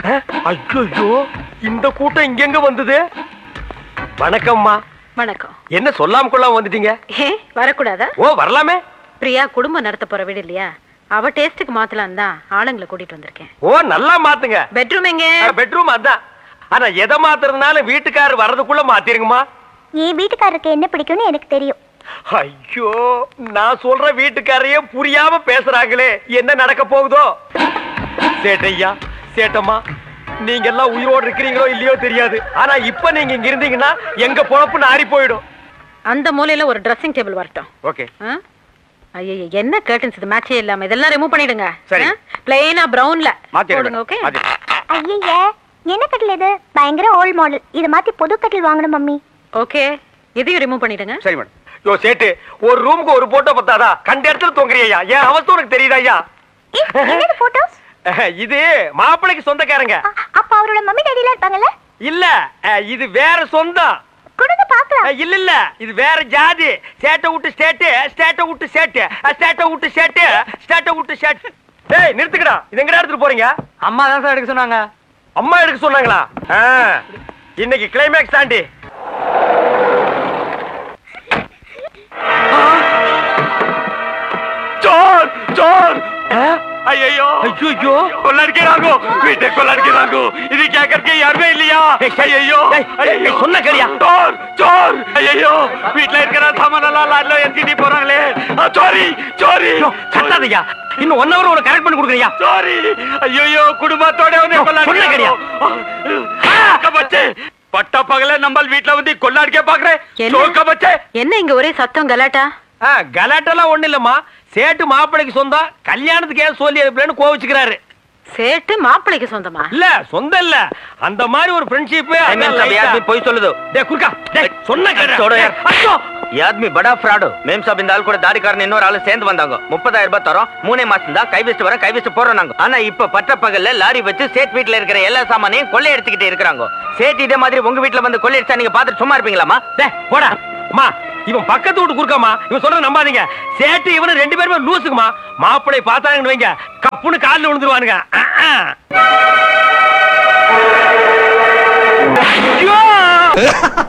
ஐயோ இந்த கூட்டம் இங்கெங்க வந்தது வணக்கம்மா வணக்கம் என்ன சொல்லாம கொள்ளாம வந்துட்டீங்க ஏ வரக்கூடாதா ஓ வரலாமே பிரியா குடும்பம் நடத்த போற வீடு இல்லையா அவ டேஸ்டுக்கு மாத்தலாம் தான் ஆளுங்களை கூட்டிட்டு வந்திருக்கேன் ஓ நல்லா மாத்துங்க பெட்ரூம் எங்க பெட்ரூம் அதான் ஆனா எதை மாத்துறதுனால வீட்டுக்காரர் வர்றதுக்குள்ள மாத்திருங்கம்மா என் வீட்டுக்காரருக்கு என்ன பிடிக்கும்னு எனக்கு தெரியும் ஐயோ நான் சொல்ற வீட்டுக்காரையே புரியாம பேசுறாங்களே என்ன நடக்க போகுதோ சேட்டையா சேட்டம்மா நீங்க எல்லாம் உயிரோடு இருக்கிறீங்களோ இல்லையோ தெரியாது ஆனா இப்ப நீங்க இங்க இருந்தீங்கன்னா எங்க பொழப்பு நாரி போயிடும் அந்த மூலையில ஒரு ட்ரெஸ்ஸிங் டேபிள் வரட்டும் ஓகே ஐயோ என்ன கர்டன்ஸ் இது மேட்சே இல்லாம இதெல்லாம் ரிமூவ் பண்ணிடுங்க சரி. பிளெயினா பிரவுன்ல மாத்திடுங்க போடுங்க ஓகே ஐயய்ய என்ன கட்டில் இது பயங்கர ஓல்ட் மாடல் இதை மாத்தி புது கட்டில் வாங்கணும் மம்மி ஓகே இதையும் ரிமூவ் பண்ணிடுங்க சரி மேடம் யோ சேட்டு ஒரு ரூமுக்கு ஒரு போட்டோ பத்தாதா கண்ட இடத்துல தொங்குறியா என் அவஸ்தை உனக்கு தெரியுதா ஐயா ஏய், என்னது போட்டோஸ் இது மாப்பிள்ளைக்கு சொந்தக்காரங்க அப்ப அவரோட மம்மி டாடிலாம் இருப்பாங்கல்ல இல்ல அஹ், இது வேற சொந்தம் கொடுங்க பாக்கலாம் அஹ், இல்ல இல்ல இது வேற ஜாதி ஸ்டேட்டை விட்டு ஸ்டேட்டு ஸ்டேட்டை விட்டு ஸ்டேட்டு ஸ்டேட்டை விட்டு ஸ்டேட்டு ஸ்டேட்டை விட்டு ஸ்டேட் டேய் நிறுத்துக்கடா இது எங்கடா எடுத்துட்டு போறீங்க அம்மா தான் சார் எடுக்க சொன்னாங்க அம்மா எடுக்க சொன்னாங்களா ஆ, இன்னைக்கு கிளைமேக்ஸ் தாண்டி चोर चोर ஐயோ ஐயோ को लड़के रागो बेटे को लड़के रागो इन्हें क्या करके यार में लिया अయ్యో சொன்ன கேளியா चोर चोर అయ్యో வீட்ல இருக்கிற சாமானெல்லாம் லாட்ல ஏத்திட்டு போறாங்களே சோரி சோரி கத்தாதையா இன்னும் ஒன் ஹவர் உனக்கு கரெக்ட் பண்ணி கொடுக்குறியா சோரி ஐயோ குடும்பத்தோட வந்து சொன்ன கேளியா? பச்சே பட்ட பகல நம்ம வீட்ல வந்து கொள்ளாடிக்க பாக்குறேன் என்ன? சோக்க பச்சே என்ன இங்க ஒரே சத்தம் கலாட்டா ஆ, கலாட்டெல்லாம் ஒண்ணு இல்லம்மா சேட்டு மாப்பிள்ளைக்கு சொந்தம் கல்யாணத்துக்கு ஏன் சொல்லி அனுப்பலன்னு கோவிச்சுக்கிறாரு சேட்டு மாப்பிள்ளைக்கு சொந்தமா இல்ல சொந்தம் இல்ல அந்த மாதிரி ஒரு ஃப்ரெண்ட்ஷிப் போய் சொல்லுದು டேய் குறுக்கா டேய் சொன்ன கேளு. छोड़ो यार। ஐயோ ಈ ಆದ್ಮಿ ಬಡ ಫ್ರಾಡು ಮೇಮ್ ಸಾಬ್ இந்த ஆள் கூட தாடிக்காரன் இன்னொரு ஆளு சேர்ந்து வந்தாங்க முப்பதாயிரம் ரூபாய் தரோம் மூணே மாசம் தான் கை வச்சுட்டு வர கை வச்சுட்டு போறோம் நாங்க ஆனா இப்ப பட்ட பகல்ல லாரி வச்சு சேட் வீட்ல இருக்கிற எல்லா சாமானையும் கொள்ளை எடுத்துக்கிட்டு இருக்கிறாங்க சேட் இதே மாதிரி உங்க வீட்ல வந்து கொள்ளை அடிச்சா நீங்க பாத்துட்டு சும்மா இருப்பீங்களாமா டேய் போடா அம்மா இவன் பக்கத்து வீட்டு குறுக்காமா இவன் சொல்ற நம்பாதீங்க சேட்டு இவனு ரெண்டு பேருமே லூசுக்குமா மாப்பிளை பார்த்தாங்கன்னு வைங்க கப்புன்னு காலில் விழுந்துருவானுங்க அஹ், அஹ். ஐயோ